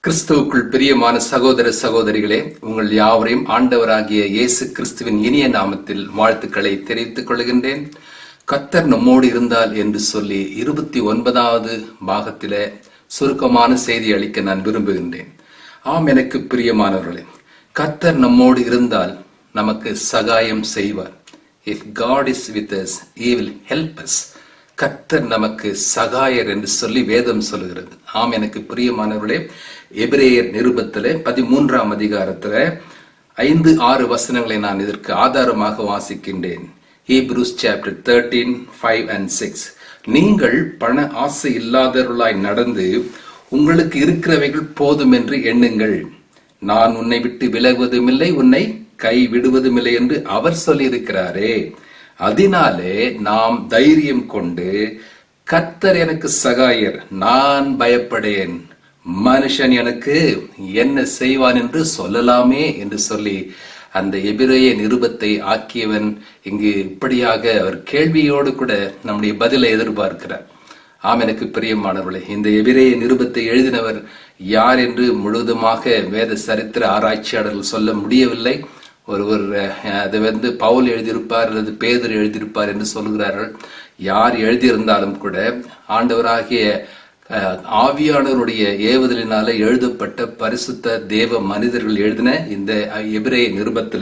கிறிஸ்துவுக்குள் பிரியமான சகோதர சகோதரிகளே உங்கள் யாவரையும் ஆண்டவராகிய இயேசு கிறிஸ்துவின் இனிய நாமத்தில் வாழ்த்துக்களை தெரிவித்துக் கொள்கின்றேன் கத்தர் நம்மோடு இருந்தால் என்று சொல்லி இருபத்தி ஒன்பதாவது பாகத்திலே சுருக்கமான செய்தி அளிக்க நான் விரும்புகின்றேன் ஆம் எனக்கு பிரியமானவர்களே கத்தர் நம்மோடு இருந்தால் நமக்கு சகாயம் செய்வார் if God is with us he will help us கர்த்தர் நமக்கு சகாயர் என்று சொல்லி வேதம் சொல்லுகிறது ஆம் எனக்கு பிரியமானவர்களே எபிரேயர் நிருபத்திலே பதிமூன்றாம் அதிகாரத்துல ஐந்து ஆறு வசனங்களை நான் இதற்கு ஆதாரமாக வாசிக்கின்றேன் Hebrews chapter thirteen five and six நீங்கள் பண ஆசை இல்லாதவர்களாய் நடந்து உங்களுக்கு இருக்கிறவைகள் போதும் என்று எண்ணுங்கள் நான் உன்னை விட்டு விலகுவதுமில்லை உன்னை கை விடுவதுமில்லை என்று அவர் சொல்லியிருக்கிறாரே அதனாலே நாம் தைரியம் கொண்டு கர்த்தர் எனக்கு சகாயர் நான் பயப்படேன் மனுஷன் எனக்கு என்ன செய்வான் என்று சொல்லலாமே என்று சொல்லி அந்த எபிரேய நிருபத்தை ஆக்கியவன் இங்கு இப்படியாக அவர் கேள்வியோடு கூட நம்முடைய பதிலை எதிர்பார்க்கிறார் ஆம் எனக்கு பிரியமானவர்களே இந்த எபிரேய நிருபத்தை எழுதினவர் யார் என்று முழுவதுமாக வேத சரித்திர ஆராய்ச்சியாளர்கள் சொல்ல முடியவில்லை ஒருவர் அஹ், அது வந்து பவுல் எழுதியிருப்பார் அல்லது பேதர் எழுதியிருப்பார் என்று சொல்கிறார்கள் யார் எழுதியிருந்தாலும் கூட ஆண்டவராகிய அஹ், ஆவியானவருடைய ஏவுதலினால எழுதப்பட்ட பரிசுத்த தேவ மனிதர்கள் எழுதின இந்த எபிரேய நிருபத்துல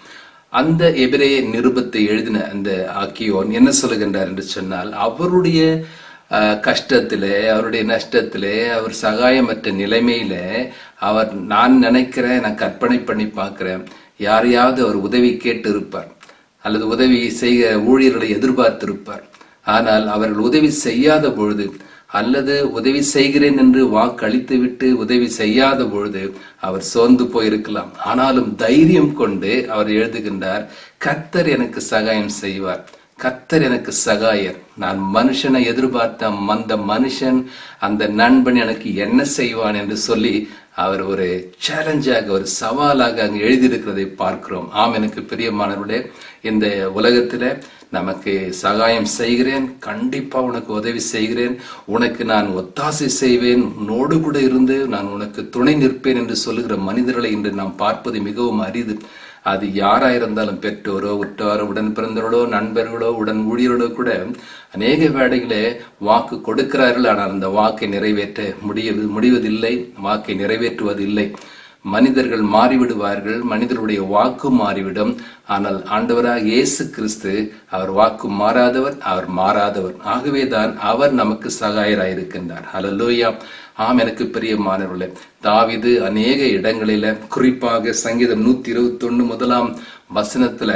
அந்த எபிரேய நிருபத்தை எழுதின அந்த ஆக்கியோன் என்ன சொல்லுகின்றார் என்று சொன்னால் அவருடைய அஹ், கஷ்டத்திலே அவருடைய நஷ்டத்திலே அவர் சகாயமற்ற நிலைமையில அவர் நான் நினைக்கிறேன் நான் கற்பனை பண்ணி பார்க்கிறேன் யாரையாவது அவர் உதவி கேட்டு இருப்பார் அல்லது உதவி செய்ய ஊழியர்களை எதிர்பார்த்திருப்பார் ஆனால் அவர்கள் உதவி செய்யாத பொழுது அல்லது உதவி செய்கிறேன் என்று வாக்களித்து விட்டு உதவி செய்யாத பொழுது அவர் சோர்ந்து போயிருக்கலாம் ஆனாலும் தைரியம் கொண்டு அவர் எழுதுகின்றார் கர்த்தர் எனக்கு சகாயம் செய்வார் கர்த்தர் எனக்கு சகாயர் நான் மனுஷனை எதிர்பார்த்த அந்த மனுஷன் அந்த நண்பன் எனக்கு என்ன செய்வான் என்று சொல்லி அவர் ஒரு சேலஞ்சாக ஒரு சவாலாக அங்கு எழுதியிருக்கிறதை பார்க்கிறோம் ஆம் எனக்கு பிரியமானவர்களே இந்த உலகத்துல நமக்கு சகாயம் செய்கிறேன் கண்டிப்பா உனக்கு உதவி செய்கிறேன் உனக்கு நான் ஒத்தாசை செய்வேன் உன்னோடு கூட இருந்து நான் உனக்கு துணை நிற்பேன் என்று சொல்லுகிற மனிதர்களை இன்று நாம் பார்ப்பது மிகவும் அரிது அது யாரா இருந்தாலும் பெற்றோரோ உற்றாரோ உடன் பிறந்தவர்களோ நண்பர்களோ உடன் ஊழியர்களோ கூட அநேக வேளைகளே வாக்கு கொடுக்கிறார்கள் ஆனால் அந்த வாக்கை நிறைவேற்ற முடிய முடிவதில்லை வாக்கை நிறைவேற்றுவதில்லை மனிதர்கள் மாறிவிடுவார்கள் மனிதருடைய வாக்கு மாறிவிடும் ஆனால் ஆண்டவராக இயேசு கிறிஸ்து அவர் வாக்கு மாறாதவர் அவர் மாறாதவர் ஆகவேதான் அவர் நமக்கு சகாயராயிருக்கின்றார் ஹalleluya ஆம் எனக்கு பிரியமானவர்களே தாவிது அநேக இடங்களில குறிப்பாக சங்கீதம் நூத்தி இருபத்தி ஒண்ணு முதலாம் வசனத்துல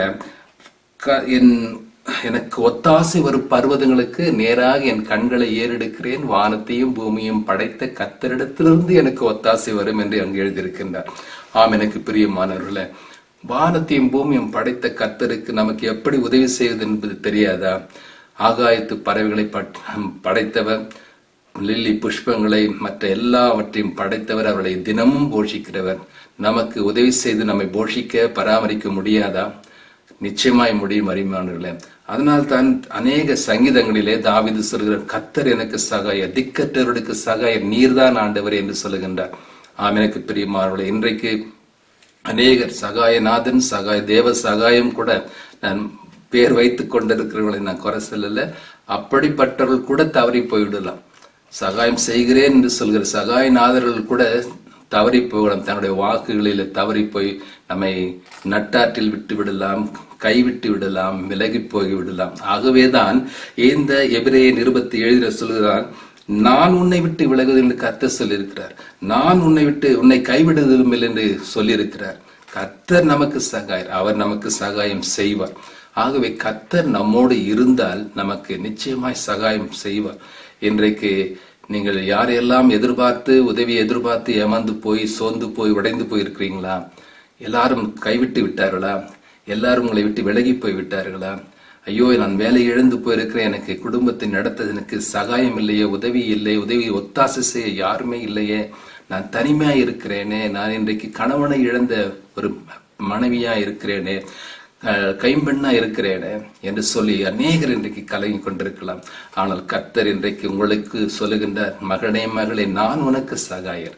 க- என் எனக்கு ஒத்தாசை வரும் பர்வதங்களுக்கு நேராக என் கண்களை ஏறெடுக்கிறேன் வானத்தையும் பூமியும் படைத்த கத்தரிடத்திலிருந்து எனக்கு ஒத்தாசை வரும் என்று அங்கு எழுதியிருக்கின்றார் ஆம் எனக்கு பிரியமானவர்களே வானத்தையும் பூமியும் படைத்த கத்தருக்கு நமக்கு எப்படி உதவி செய்வது என்பது தெரியாதா ஆகாயத்து பறவைகளை பட்- படைத்தவர் லில்லி புஷ்பங்களை மற்ற எல்லாவற்றையும் படைத்தவர் அவர்களை தினமும் போஷிக்கிறவர் நமக்கு உதவி செய்து நம்மை போஷிக்க பராமரிக்க முடியாதா நிச்சயமாய் முடியும் அறிமானர்களே அதனால் தான் அநேக சங்கீதங்களிலே தாவிது சொல்கிற கத்தர் எனக்கு சகாய திக்கற்றவர்களுக்கு சகாய நீர்தான் ஆண்டவர் என்று சொல்லுகின்றார் ஆம் எனக்கு பிரியமானவர்களே இன்றைக்கு அநேகர் சகாயநாதன் சகாய தேவ சகாயம் கூட நான் பேர் வைத்துக் கொண்டிருக்கிறவர்களை நான் குறை சொல்லல அப்படிப்பட்டவர்கள் கூட தவறி போய்விடலாம் சகாயம் செய்கிறேன் என்று சொல்கிற சகாயநாதர்கள் கூட தவறி போகலாம் தன்னுடைய வாக்குகளில் தவறி போய் நம்மை நட்டாற்றில் விட்டு விடலாம் கைவிட்டு விடலாம் விலகி போய் விடலாம் ஆகவேதான் இந்த எபிரேய நிருபத்தை எழுதின சொல்கிறார் நான் உன்னை விட்டு விலகுவது என்று கர்த்தர் சொல்லியிருக்கிறார் நான் உன்னை விட்டு உன்னை கைவிடுவதும் இல்லை என்று சொல்லியிருக்கிறார் கர்த்தர் நமக்கு சகாயர் அவர் நமக்கு சகாயம் செய்வார் ஆகவே கர்த்தர் நம்மோடு இருந்தால் நமக்கு நிச்சயமாய் சகாயம் செய்வார் இன்றைக்கு நீங்கள் யாரையெல்லாம் எதிர்பார்த்து உதவி எதிர்பார்த்து ஏமாந்து போய் சோர்ந்து போய் உடைந்து போய் இருக்கிறீங்களா எல்லாரும் கைவிட்டு விட்டார்களா எல்லாரும் உங்களை விட்டு விலகி போய் விட்டார்களா ஐயோ நான் வேலை இழந்து போயிருக்கிறேன் எனக்கு குடும்பத்தை நடத்த எனக்கு சகாயம் இல்லையே உதவி இல்லை உதவி ஒத்தாசை செய்ய யாருமே இல்லையே நான் தனிமையா இருக்கிறேனே நான் இன்றைக்கு கணவனை இழந்த ஒரு மனைவியா இருக்கிறேனே அஹ், கைம்பெண்ணா இருக்கிறேனே என்று சொல்லி அநேகர் இன்றைக்கு கலங்கி கொண்டிருக்கலாம் ஆனால் கர்த்தர் இன்றைக்கு உங்களுக்கு சொல்லுகின்றார் மகனே மகளே நான் உனக்கு சகாயர்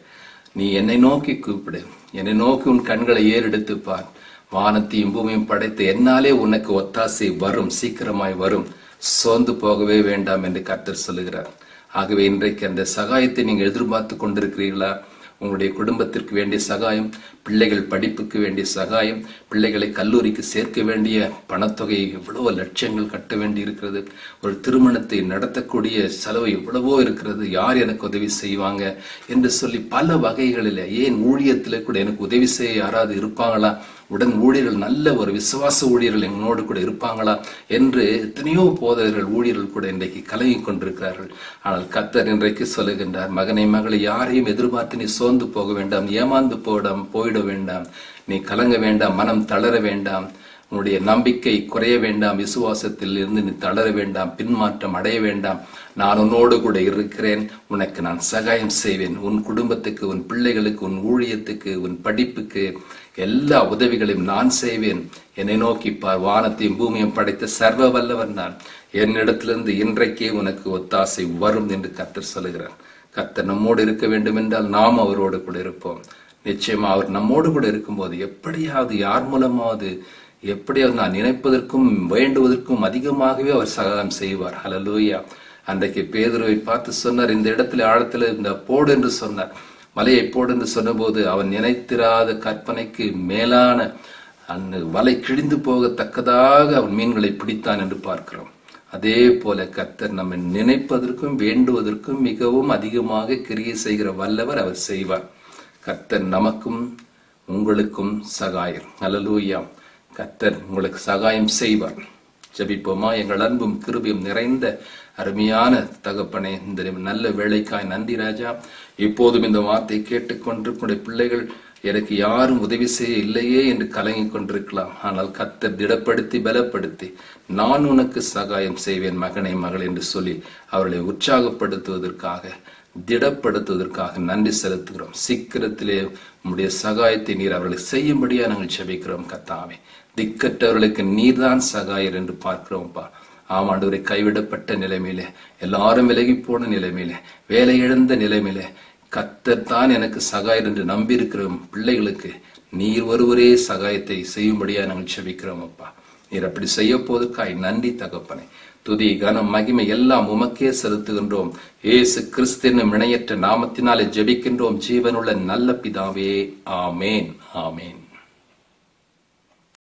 நீ என்னை நோக்கி கூப்பிடு என்னை நோக்கி உன் கண்களை ஏறெடுத்து பார் வானத்தையும் பூமியும் படைத்த என்னாலே உனக்கு ஒத்தாசை வரும் சீக்கிரமாய் வரும் சோர்ந்து போகவே வேண்டாம் என்று கர்த்தர் சொல்லுகிறார் ஆகவே இன்றைக்கு அந்த சகாயத்தை நீங்கள் எதிர்பார்த்து கொண்டிருக்கிறீர்களா உங்களுடைய குடும்பத்திற்கு வேண்டிய சகாயம் பிள்ளைகள் படிப்புக்கு வேண்டிய சகாயம் பிள்ளைகளை கல்லூரிக்கு சேர்க்க வேண்டிய பணத்தொகை எவ்வளவோ லட்சங்கள் கட்ட வேண்டி இருக்கிறது ஒரு திருமணத்தை நடத்தக்கூடிய செலவு எவ்வளவோ இருக்கிறது யார் எனக்கு உதவி செய்வாங்க என்று சொல்லி பல வகைகளில் ஏன் ஊழியத்தில் கூட எனக்கு உதவி செய்ய யாராவது இருப்பாங்களா உடன் ஊழியர்கள் நல்ல ஒரு விசுவாச ஊழியர்கள் எங்களோடு கூட இருப்பாங்களா என்று எத்தனையோ போதகர்கள் ஊழியர்கள் கூட இன்றைக்கு கலங்கி கொண்டிருக்கிறார்கள் ஆனால் கத்தர் இன்றைக்கு சொல்லுகின்றார் மகனை மகளை யாரையும் எதிர்பார்த்து நீ சோர்ந்து போக வேண்டாம் ஏமாந்து போடாம் போயிட வேண்டாம் நீ கலங்க வேண்டாம் மனம் தளர வேண்டாம் உன்னுடைய நம்பிக்கை குறைய வேண்டாம் விசுவாசத்தில் இருந்து நீ தளர வேண்டாம் பின்மாற்றம் அடைய வேண்டாம் நான் உன்னோடு கூட இருக்கிறேன் உனக்கு நான் சகாயம் செய்வேன் உன் குடும்பத்துக்கு உன் பிள்ளைகளுக்கு உன் ஊழியத்துக்கு உன் படிப்புக்கு எல்லா உதவிகளையும் நான் செய்வேன் என்னை நோக்கி பார் வானத்தையும் பூமியும் படைத்த சர்வ வல்லவர் நான் என்னிடத்திலிருந்து இன்றைக்கே உனக்கு ஒத்தாசை வரும் என்று கர்த்தர் சொல்லுகிறார் கர்த்தர் நம்மோடு இருக்க வேண்டும் என்றால் நாம் அவரோடு கூட இருப்போம் நிச்சயமா அவர் நம்மோடு கூட இருக்கும்போது எப்படியாவது யார் மூலமாவது எப்படியாவது நான் நினைப்பதற்கும் வேண்டுவதற்கும் அதிகமாகவே அவர் சகாயம் செய்வார் ஹலலூயா அன்றைக்கு பேதுருவை பார்த்து சொன்னார் இந்த இடத்துல ஆழத்துல இந்த போடு என்று சொன்னார் மலையை போடு என்று சொன்னபோது அவன் நினைத்திராத கற்பனைக்கு மேலான அந்த வலை கிழிந்து போகத்தக்கதாக அவன் மீன்களை பிடித்தான் என்று பார்க்கிறோம் அதே போல கர்த்தர் நம்மை நினைப்பதற்கும் வேண்டுவதற்கும் மிகவும் அதிகமாக கிரியை செய்கிற வல்லவர் அவர் செய்வார் கர்த்தர் நமக்கும் உங்களுக்கும் சகாயர் அல்லலூயா கர்த்தர் உங்களுக்கு சகாயம் செய்வார் ஜபிப்போமா எங்கள் அன்பும் கிருபியும் நிறைந்த அருமையான தகப்பனே இந்த நல்ல வேலைக்காய் நன்றி ராஜா இப்போதும் இந்த வார்த்தை கேட்டுக்கொண்டிருக்கிற பிள்ளைகள் எனக்கு யாரும் உதவி செய்ய இல்லையே என்று கலங்கி கொண்டிருக்கலாம் ஆனால் கத்தர் திடப்படுத்தி பலப்படுத்தி நான் உனக்கு சகாயம் செய்வேன் மகனை மகள் என்று சொல்லி அவர்களை உற்சாகப்படுத்துவதற்காக திடப்படுத்துவதற்காக நன்றி செலுத்துகிறோம் சீக்கிரத்திலே உம்முடைய சகாயத்தை நீர் அவர்களை செய்யும்படியா நாங்கள் செபிக்கிறோம் கத்தாவே திக்கற்றவர்களுக்கு நீர்தான் சகாயர் என்று பார்க்கிறோம்ப்பா ஆமாண்டவரை கைவிடப்பட்ட நிலைமையில எல்லாரும் விலகி போன நிலைமையில வேலை இழந்த நிலைமையில கத்தர் தான் எனக்கு சகாயர் என்று நம்பியிருக்கிற பிள்ளைகளுக்கு நீர் ஒருவரே சகாயத்தை செய்யும்படியா நாங்கள் செபிக்கிறோம் அப்பா நீர் அப்படி செய்ய போவதற்காய் நன்றி தகப்பனே துதி கனம் மகிமை எல்லாம் உமக்கே செலுத்துகின்றோம் ஏசு கிறிஸ்தின் இணையற்ற நாமத்தினாலே ஜெபிக்கின்றோம் ஜீவனுள்ள நல்ல பிதாவே ஆமேன் ஆமேன்